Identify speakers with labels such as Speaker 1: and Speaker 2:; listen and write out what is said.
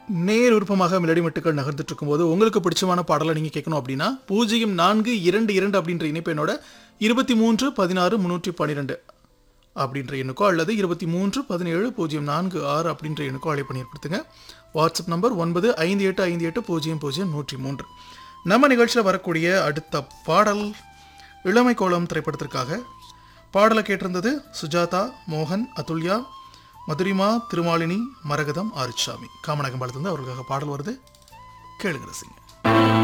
Speaker 1: நேர் விருப்பமாக மெலடி மட்டுக்கள் நகர்ந்துட்டு இருக்கும்போது உங்களுக்கு பிடிச்சமான பாடலை நீங்கள் கேட்கணும் அப்படின்னா பூஜ்ஜியம் நான்கு இரண்டு இரண்டு அப்படின்ற இணைப்பெண்ணோட இருபத்தி மூன்று பதினாறு முந்நூற்றி பன்னிரெண்டு அப்படின்ற எண்ணுக்கோ அல்லது இருபத்தி மூன்று பதினேழு பூஜ்ஜியம் நான்கு ஆறு அப்படின்ற எண்ணுக்கோ அழைப்பு ஏற்படுத்துங்க வாட்ஸ்அப் நம்பர் ஒன்பது ஐந்து எட்டு ஐந்து எட்டு பூஜ்ஜியம் பூஜ்ஜியம் நூற்றி மூன்று நம்ம நிகழ்ச்சியில் வரக்கூடிய அடுத்த பாடல் இளமை கோலம் திரைப்படத்திற்காக பாடலை கேட்டிருந்தது சுஜாதா மோகன் அதுல்யா மதுரிமா திருமாலினி மரகதம் ஆரிச்சாமி காமநாயகம் பாடத்திலிருந்து அவர்களுக்காக பாடல் வருது கேளுங்க ரசிங்க